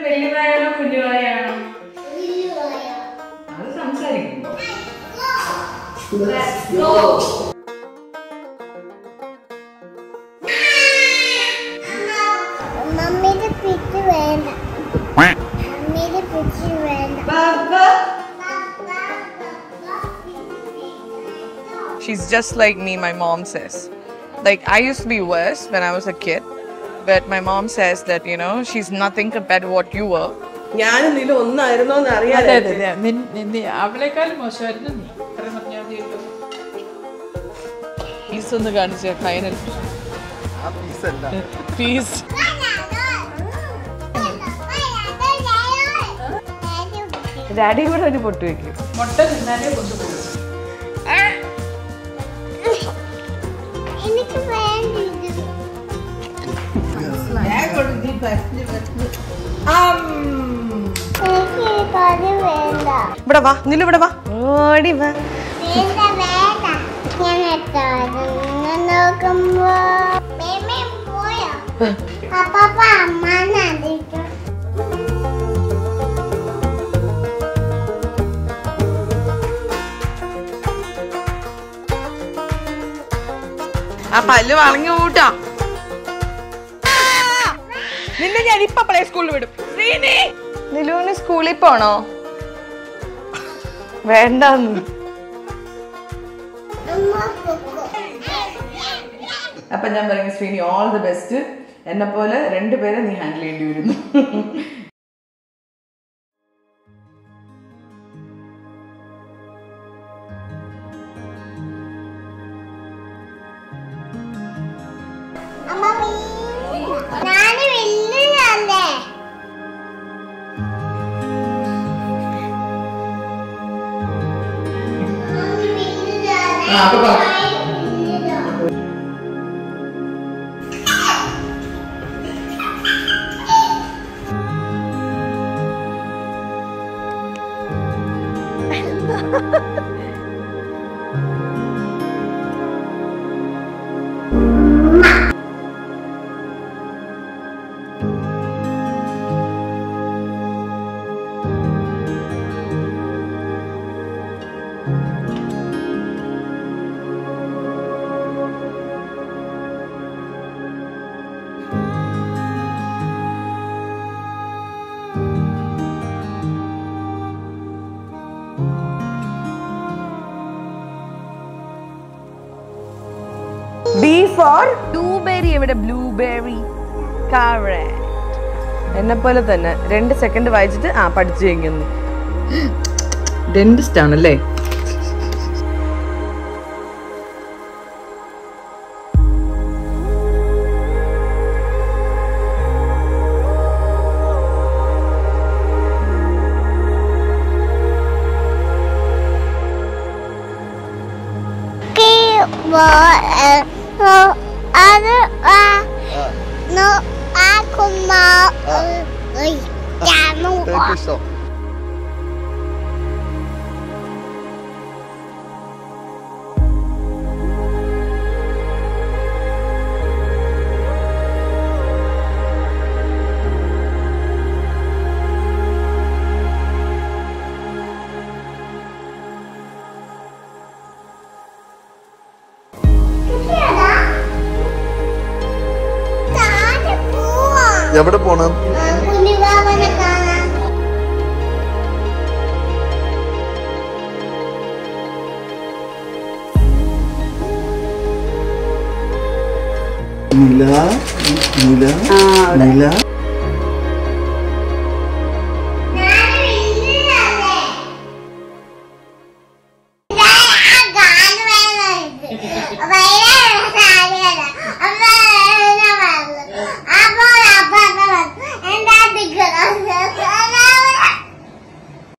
വലിയ വായാണോ കുഞ്ഞു വായാണോ അത് സംസാരിക്കുമ്പോ മമ്മിയുടെ പിച്ച് വേണ്ട മമ്മിയുടെ പിച്ച് വേണ്ട She's just like me, my mom says. Like, I used to be worse when I was a kid, but my mom says that, you know, she's nothing compared to what you were. ഞാനും നില ഒന്നായിരുന്നോ എന്ന് അതെ അറിയാതെ അതെ അതെ നിൻ- നിൻ- അവളെക്കാൾ മോശമായിരുന്നു നീ അത്രയും പറഞ്ഞാൽ മതിയല്ലോ പീസ് ഒന്ന് കാണിച്ച ഫൈനൽ പീസ് ഡാഡി കൂടെ ഒരു പൊട്ട് വെക്കും മുട്ട തിന്നാലേ കൊണ്ടുപോകും എനിക്ക് വേണ്ട ഇത് എനിക്ക് ഈ കറി വേണ്ട ഇവിടെ വാ നില ഇവിടെ വാ ഓടി വാ വേണ്ട വേണ്ട ഞാൻ എത്താതെ നോക്കുമ്പോ മേമേ പോയോ അപ്പാപ്പ അമ്മാനെ അതിട്ടു ആ പല്ല് വളഞ്ഞു കൂട്ടാ നിന്നെ ഞാൻ ഇപ്പൊ പ്ലേ സ്കൂളിൽ വിടും ശ്രീനി നിലുവിന് സ്കൂളിൽ പോണോ വേണ്ടെന്ന് അമ്മ പൊക്കോ അപ്പൊ ഞാൻ പറയും ശ്രീനി ഓൾ ദി ബെസ്റ്റ് എന്നെ പോലെ രണ്ടുപേരെ നീ ഹാൻഡിൽ ചെയ്യേണ്ടി വരുന്നു അമ്മ വീണ. ഞാന് വലിയതല്ലേ മമ്മി വലിയതല്ലേ? ആ, അപ്പൊ പറ. വലിയതാ. ബി ഫോർ ബ്ലൂബെറി എവിടെ ബ്ലൂബെറി എന്നെ പോലെ തന്നെ രണ്ട് സെക്കൻഡ് വായിച്ചിട്ട് ആ പഠിച്ചു കഴിഞ്ഞു ഡെന്റിസ്റ്റ് ആണല്ലേ അത് no ako ma ay kamo എവിടെ പോണം കുഞ്ഞുവാവനെ കാണാൻ നില നില നില